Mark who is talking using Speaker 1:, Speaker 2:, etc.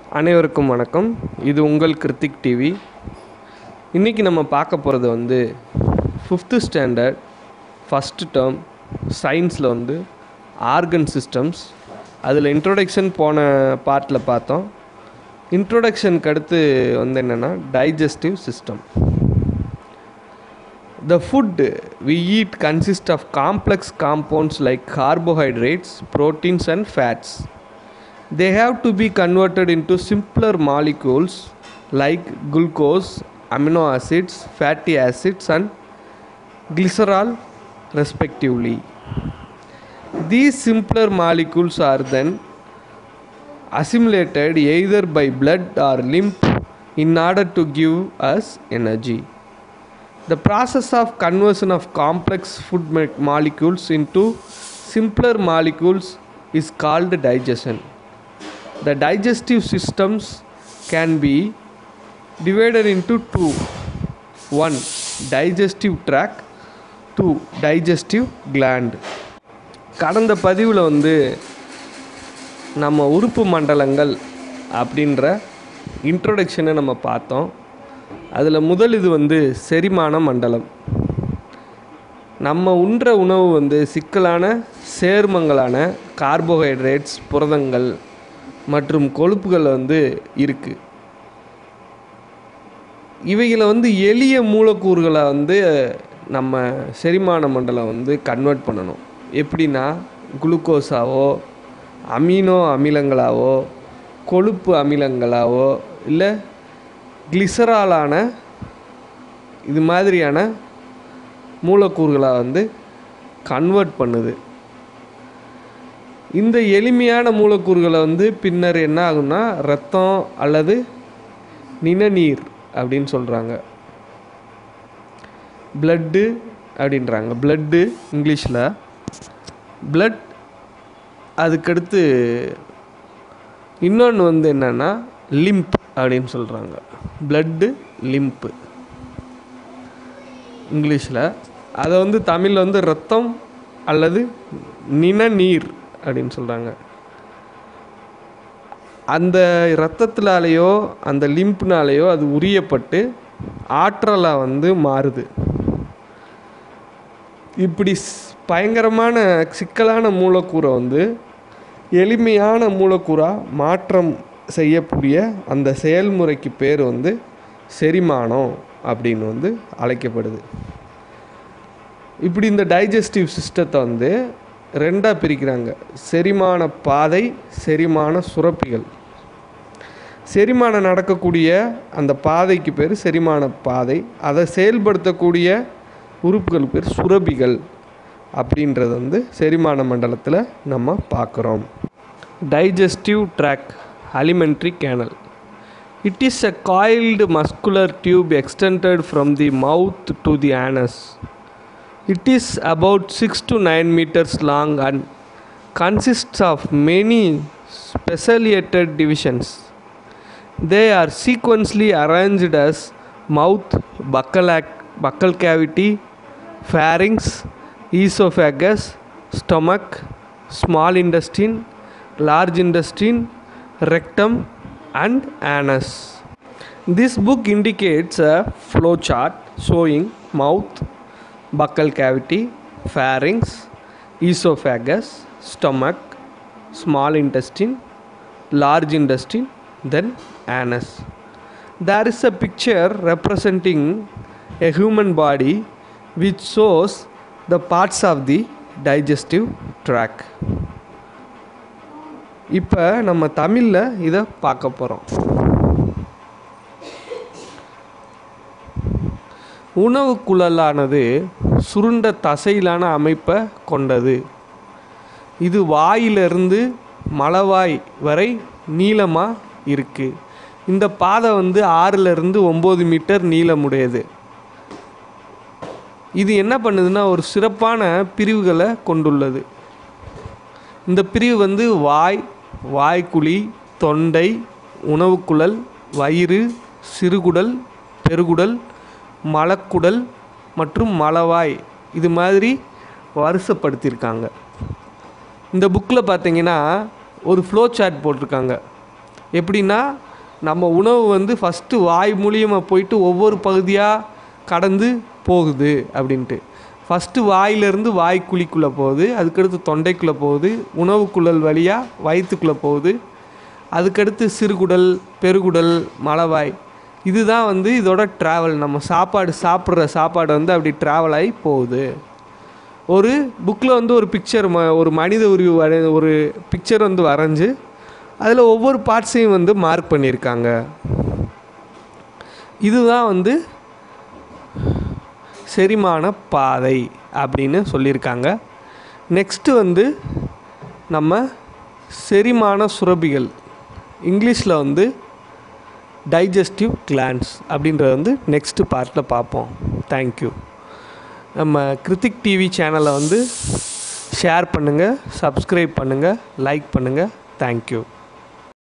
Speaker 1: அனைவருக்கும் வணக்கம் இது உங்கள் கிருத்திக் டிவி இன்றைக்கி நம்ம பார்க்க போகிறது வந்து ஃபிஃப்த்து ஸ்டாண்டர்ட் ஃபஸ்ட்டு டேர்ம் சயின்ஸில் வந்து ஆர்கன் சிஸ்டம்ஸ் அதில் இன்ட்ரோடக்ஷன் போன பார்ட்டில் பார்த்தோம் இன்ட்ரோடக்ஷனுக்கு அடுத்து வந்து என்னென்னா digestive system The food we eat consists of complex compounds like carbohydrates, proteins, and fats. They have to be converted into simpler molecules like glucose, amino acids, fatty acids, and glycerol, respectively. These simpler molecules are then assimilated either by blood or lymph in order to give us energy. The process of conversion of complex food mo- molecules into simpler molecules is called digestion. The digestive systems can be divided into two. One, digestive tract, two, digestive gland. கடந்த பதிவில் வந்து நம்ம உறுப்பு மண்டலங்கள் அப்படின்ற இன்ட்ரோடக்ஷனை நம்ம பார்த்தோம் அதில் முதல் இது வந்து செரிமான மண்டலம் நம்ம உண்ற உணவு வந்து சிக்கலான சேர்மங்களான கார்போஹைட்ரேட்ஸ் புரதங்கள் மற்றும் கொழுப்புகள் வந்து இருக்குது இவைகளை வந்து எளிய மூலக்கூறுகளை வந்து நம்ம செரிமான மண்டலம் வந்து கன்வெர்ட் பண்ணணும் எப்படின்னா குளுக்கோஸாவோ அமினோ அமிலங்களாவோ கொழுப்பு அமிலங்களாவோ இல்லை கிளிசராலான இது மாதிரியான மூலக்கூறுகளை வந்து கன்வெர்ட் பண்ணுது இந்த எளிமையான மூலக்கூறுகளை வந்து பின்னர் என்ன ஆகும்னா ரத்தம் அல்லது நிணநீர் அப்படின்னு சொல்கிறாங்க பிளட்டு அப்படின்றாங்க பிளட்டு இங்கிலீஷில் பிளட் அதுக்கடுத்து இன்னொன்று வந்து என்னென்னா லிம்ப் அப்படின்னு சொல்கிறாங்க பிளட்டு லிம்ப்பு இங்கிலீஷில் அதை வந்து தமிழில் வந்து ரத்தம் அல்லது நிணநீர் அப்படின்னு சொல்கிறாங்க அந்த இரத்தத்தினாலேயோ அந்த லிம்ப்னாலேயோ அது உரியப்பட்டு ஆற்றலாக வந்து மாறுது இப்படி ஸ்- பயங்கரமான சிக்கலான மூலக்கூறை வந்து எளிமையான மூலக்கூறாக மாற்றம் செய்யக்கூடிய அந்த செயல்முறைக்கு பேர் வந்து செரிமானம் அப்படின்னு வந்து அழைக்கப்படுது இப்படி இந்த டைஜஸ்டிவ் சிஸ்டத்தை வந்து ரெண்டாக பிரிக்கிறாங்க செரிமான பாதை செரிமான சுரப்பிகள் செரிமானம் நடக்கக்கூடிய அந்த பாதைக்கு பேர் செரிமான பாதை அதை செயல்படுத்தக்கூடிய உறுப்புகள் பேர் சுரபிகள் அப்படின்றது வந்து செரிமான மண்டலத்தில் நம்ம பார்க்குறோம் digestive tract alimentary canal it is a coiled muscular tube extended from the mouth to the anus it is about 6 to 9 meters long and consists of many speciated divisions they are sequentially arranged as mouth buccal, ac- buccal cavity pharynx esophagus stomach small intestine large intestine rectum and anus this book indicates a flow chart showing mouth buccal cavity pharynx esophagus stomach small intestine large intestine then anus there is a picture representing a human body which shows the parts of the digestive tract இப்போ நம்ம தமிழில் இதை பார்க்க போகிறோம் உணவு குழலானது சுருண்ட தசையிலான அமைப்பை கொண்டது இது வாயிலிருந்து மலவாய் வரை நீளமாக இருக்குது இந்த பாதை வந்து ஆறிலிருந்து ஒம்பது மீட்டர் நீளமுடையது இது என்ன பண்ணுதுன்னா ஒரு சிறப்பான பிரிவுகளை கொண்டுள்ளது இந்த பிரிவு வந்து வாய் வாய்க்குழி தொண்டை உணவுக்குழல் வயிறு சிறுகுடல் பெருகுடல் மலக்குடல் மற்றும் மலவாய் இது மாதிரி வரிசைப்படுத்தியிருக்காங்க இந்த புக்கில் பார்த்தீங்கன்னா ஒரு ஃப்ளோ சார்ட் போட்டிருக்காங்க எப்படின்னா நம்ம உணவு வந்து ஃபஸ்ட்டு வாய் மூலியமாக போயிட்டு ஒவ்வொரு பகுதியாக கடந்து போகுது அப்படின்ட்டு ஃபஸ்ட்டு வாயிலிருந்து வாய்க்குழிக்குள்ளே போகுது அதுக்கடுத்து தொண்டைக்குள்ளே போகுது உணவு குழல் வழியாக வயிற்றுக்குள்ளே போகுது அதுக்கடுத்து சிறுகுடல் பெருகுடல் மலவாய் இதுதான் வந்து இதோட ட்ராவல் நம்ம சாப்பாடு சாப்பிட்ற சாப்பாடு வந்து அப்படி ட்ராவல் ஆகி போகுது ஒரு புக்கில் வந்து ஒரு பிக்சர் ம ஒரு மனித உருவ வரை ஒரு பிக்சர் வந்து வரைஞ்சி அதில் ஒவ்வொரு பார்ட்ஸையும் வந்து மார்க் பண்ணியிருக்காங்க இதுதான் வந்து செரிமான பாதை அப்படின்னு சொல்லியிருக்காங்க நெக்ஸ்ட்டு வந்து நம்ம செரிமான சுரபிகள் இங்கிலீஷில் வந்து டைஜஸ்டிவ் கிளான்ஸ் அப்படின்றத வந்து நெக்ஸ்ட்டு பார்ட்டில் பார்ப்போம் தேங்க்யூ நம்ம கிருத்திக் டிவி சேனலை வந்து ஷேர் பண்ணுங்கள் சப்ஸ்கிரைப் பண்ணுங்கள் லைக் பண்ணுங்கள் தேங்க்யூ